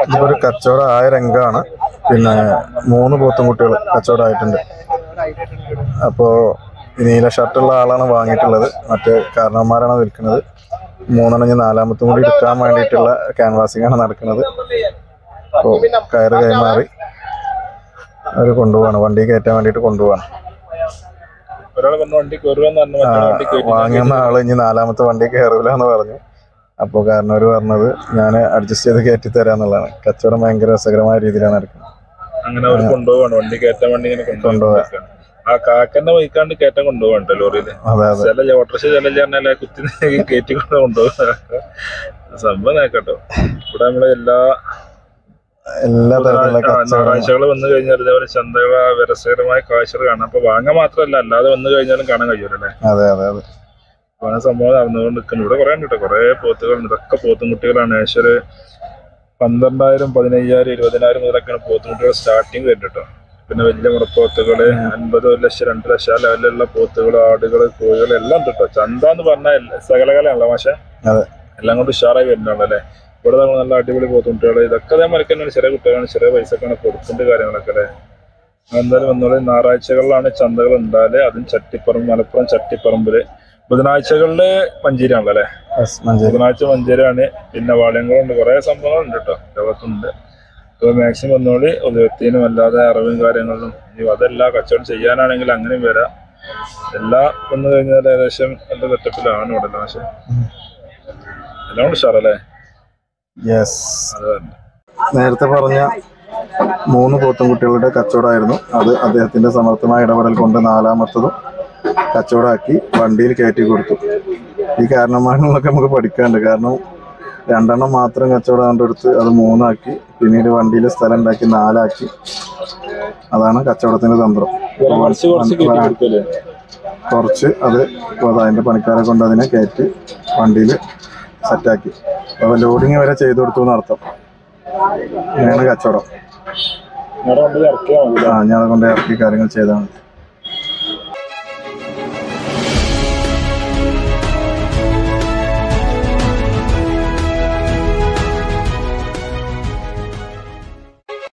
ഇതിപ്പോ ഒരു കച്ചവടം ആയ രംഗമാണ് പിന്നെ മൂന്ന് പോത്തും കുട്ടികൾ കച്ചവടം ആയിട്ടുണ്ട് അപ്പോ ഈ നീല ഷർട്ടുള്ള ആളാണ് വാങ്ങിയിട്ടുള്ളത് മറ്റേ കാരണവന്മാരാണ് വിൽക്കുന്നത് മൂന്നെണ്ണം ഇനി നാലാമത്തും കൂടി എടുക്കാൻ വേണ്ടിയിട്ടുള്ള ക്യാൻവാസിംഗ് ആണ് നടക്കുന്നത് അപ്പോൾ കയറ് കൈമാറി അവർ കൊണ്ടുപോവാണ് വണ്ടി കയറ്റാൻ വേണ്ടിയിട്ട് കൊണ്ടുപോവാണ് ഒരാൾ വന്ന വണ്ടി കയറുമെന്ന് പറഞ്ഞു ആ, മറ്റേ വണ്ടി കയറ്റി വാങ്ങുന്ന ആള് ഇനി നാലാമത്തെ വണ്ടി കയറില്ല എന്ന് പറഞ്ഞു അപ്പോൾ കാരണവർ പറഞ്ഞത് ഞാൻ അഡ്ജസ്റ്റ് ചെയ്ത് കയറ്റി തരാന്നുള്ളതാണ് കച്ചവടം ഭയങ്കര രസകരമായ രീതിയിലാണ് നടക്കുന്നത് അങ്ങനെ അവർ കൊണ്ടുപോവാണ് വണ്ടി കയറ്റാൻ വേണ്ടി ഇങ്ങനെ കൊണ്ടുപോവാ. കൊണ്ടുപോകാൻ ആ കാക്കന്നെ വഹിക്കാണ്ട് കയറ്റാൻ കൊണ്ടുപോകണ്ട ലോറിയില് അതെ അതെ ചില ഓട്ടോറിക്ഷ ചില പറഞ്ഞാൽ കുത്തി കയറ്റി കൊണ്ട് കൊണ്ടുപോകും സംഭവം നോക്കട്ടോ ഇവിടെ നമ്മളെ എല്ലാ എല്ലാ തരത്തിലുള്ള കച്ചവടം ഞായറാഴ്ചകൾ വന്നു കഴിഞ്ഞാൽ ഇതേപോലെ ചന്തകള രസകരമായ കാഴ്ചകൾ കാണാം അപ്പൊ വാങ്ങാൻ മാത്രമല്ല അല്ലാതെ വന്നു കഴിഞ്ഞാലും കാണാൻ കഴിയൂലല്ലേ അതെ അതെ അതെ അപ്പൊ അങ്ങനെ സംഭവം നടന്നുകൊണ്ട് നിൽക്കുന്നു ഇവിടെ കുറെ ഉണ്ട് കേട്ടോ കുറെ പോത്തുകളുണ്ട് ഇതൊക്കെ പോത്തും കുട്ടികളാണ് ഏകദേശം ഒരു പന്ത്രണ്ടായിരം പതിനയ്യായിരം ഇരുപതിനായിരം മുതലൊക്കെയാണ് പോത്തും കുട്ടികൾ സ്റ്റാർട്ടിങ് വരുന്നത് കേട്ടോ പിന്നെ വലിയ മുറപ്പോത്തുകള് അൻപത് ഒരു ലക്ഷം രണ്ട് ലക്ഷം ആ ലെവലിലുള്ള പോത്തുകൾ ആടുകൾ കോഴികൾ എല്ലാം ഉണ്ട് കേട്ടോ ചന്ത എന്ന് പറഞ്ഞാൽ സകലകലയാണല്ലോ പക്ഷെ അതെ. എല്ലാം കൊണ്ട് ഉഷാറായി വരുന്നുണ്ടല്ലേ ഇവിടെ നമ്മൾ നല്ല അടിപൊളി പോത്തുകുട്ടികൾ ഇതൊക്കെ അതേമാതിരി തന്നെയാണ് ചെറിയ കുട്ടികളാണ് ചെറിയ പൈസക്കാണ് കൊടുക്കേണ്ട കാര്യങ്ങളൊക്കെ അല്ലേ എന്തായാലും വന്നോളി ഞായറാഴ്ചകളിലാണ് ചന്തകൾ ഉണ്ടാല് അതും ചട്ടിപ്പറമ്പ് മലപ്പുറം ചട്ടിപ്പറമ്പില് ബുധനാഴ്ചകളില് മഞ്ചേരിയാണല്ലോ അല്ലേ Yes, മഞ്ചേരി ബുധനാഴ്ച മഞ്ചേരിയാണ് പിന്നെ വാളയങ്ങളുണ്ട് കുറെ സംഭവങ്ങളുണ്ട് കേട്ടോ ലോകത്തുണ്ട് അപ്പോൾ മാക്സിമം വന്നോളി ഉദയത്തിനും അല്ലാതെ അറിവും കാര്യങ്ങളിലും ഇനി അതല്ല കച്ചവടം ചെയ്യാനാണെങ്കിൽ അങ്ങനെയും വരാം എല്ലാം വന്നു കഴിഞ്ഞാൽ ഏകദേശം നല്ല സെറ്റപ്പിലാണ് ഇവിടെ പക്ഷെ എല്ലാം കൊണ്ട് ഉഷാറല്ലേ യെസ് അത് തന്നെ നേരത്തെ പറഞ്ഞ മൂന്ന് പോത്തും കുട്ടികളുടെ കച്ചവടമായിരുന്നു അത് അദ്ദേഹത്തിന്റെ സമർത്ഥമായ ഇടപെടൽ കൊണ്ട് നാലാമത്തതും കച്ചവടമാക്കി വണ്ടിയിൽ കയറ്റി കൊടുത്തു ഈ കാരണന്മാരിലൊക്കെ നമുക്ക് പഠിക്കാനുണ്ട് കാരണം രണ്ടെണ്ണം മാത്രം കച്ചവടം കണ്ടെടുത്ത് അത് മൂന്നാക്കി പിന്നീട് വണ്ടിയിൽ സ്ഥലം ഉണ്ടാക്കി നാലാക്കി അതാണ് കച്ചവടത്തിന്റെ തന്ത്രം കുറച്ച് കുറച്ച് കയറ്റി കൊടുക്കല്ലേ കുറച്ച് അത് ഇപ്പോൾ അതിന്റെ പണിക്കാരെ കൊണ്ട് അതിനെ കയറ്റി വണ്ടിയിൽ സെറ്റാക്കി അപ്പോൾ ലോഡിങ് വരെ ചെയ്തു കൊടുത്തു എന്നർത്ഥം ഇങ്ങനെയാണ് കച്ചവടം നിങ്ങളുടെ വണ്ടി ഇറക്കിയാൽ മതി ആ ഞാൻ കൊണ്ട് ഇറക്കി കാര്യങ്ങൾ ചെയ്താണ്